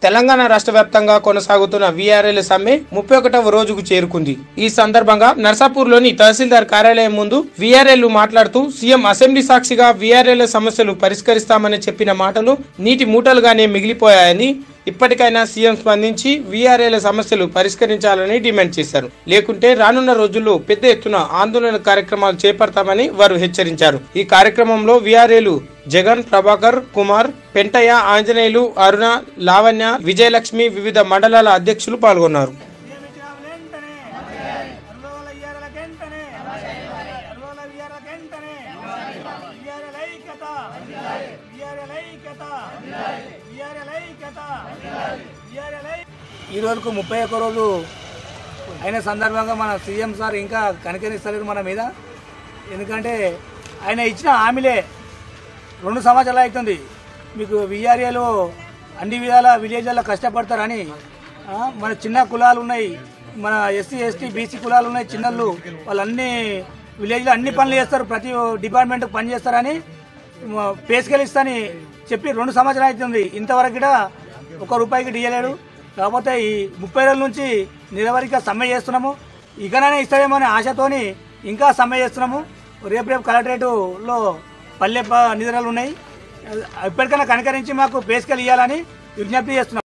తెలంగాణ రాష్ట్ర వ్యాప్తంగా కొనసాగుతున్న వీఆర్ఎల్ సమ్మె ముప్పై ఒకటవ రోజుకు చేరుకుంది ఈ సందర్భంగా నర్సాపూర్లోని తహసీల్దార్ కార్యాలయం ముందు వీఆర్ఎల్ మాట్లాడుతూ సీఎం అసెంబ్లీ సాక్షిగా వీఆర్ఎల్ సమస్యలు పరిష్కరిస్తామని చెప్పిన మాటలు నీటి మూటలుగానే మిగిలిపోయాయని ఇప్పటికైనా సీఎం స్పందించి వీఆర్ఏల సమస్యలు పరిష్కరించాలని డిమాండ్ చేశారు లేకుంటే రానున్న రోజుల్లో పెద్ద ఎత్తున ఆందోళన కార్యక్రమాలు చేపడతామని వారు హెచ్చరించారు ఈ కార్యక్రమంలో వీఆర్ఏలు జగన్ ప్రభాకర్ కుమార్ పెంటయ్య ఆంజనేయులు అరుణ లావణ్య విజయలక్ష్మి వివిధ మండలాల అధ్యక్షులు పాల్గొన్నారు నియమించిన వెంటనే అల్లోల ఇయ్యాల వెంటనే అల్లోల ఇయ్యాల వెంటనే ఇయ్యాల ఐక్యత ఇయ్యాల ఐక్యత ఇయ్యాల ఐక్యత ఇయ్యాల ఈ రోజుకు ముప్పై ఒక్క రోజు అయిన సందర్భంగా మన సీఎం సార్ ఇంకా కనికరిస్తలేరు మన మీద ఎందుకంటే ఆయన ఇచ్చిన హామీలే రెండు సంవత్సరాలు అవుతుంది మీకు విఆర్ఏలో అన్ని విధాల విలేజ్లలో కష్టపడతారని ఆ, మన చిన్న కులాలు ఉన్నాయి మన ఎస్సీ ఎస్టీ బీసీ కులాలు ఉన్నాయి చిన్నళ్ళు వాళ్ళన్ని విలేజ్లో అన్ని పనులు చేస్తారు ప్రతి డిపార్ట్మెంట్కి పని చేస్తారని పేసుకెళ్ళిస్తాని చెప్పి రెండు సంవత్సరాలు అవుతుంది ఇంతవరకు కూడా ఒక రూపాయికి డియలేడు కాకపోతే ఈ ముప్పై రోజుల నుంచి నిరవధిక సమ్మె చేస్తున్నాము ఇకనైనా ఇస్తారేమో అనే ఆశతోని ఇంకా సమ్మె చేస్తున్నాము రేపు రేపు కలెక్టరేటులో పల్లె ప- నిధులు ఉన్నాయి ఇప్పటికైనా కనకరించి మాకు పేసుకెళ్ళి ఇవ్వాలని విజ్ఞప్తి చేస్తున్నాం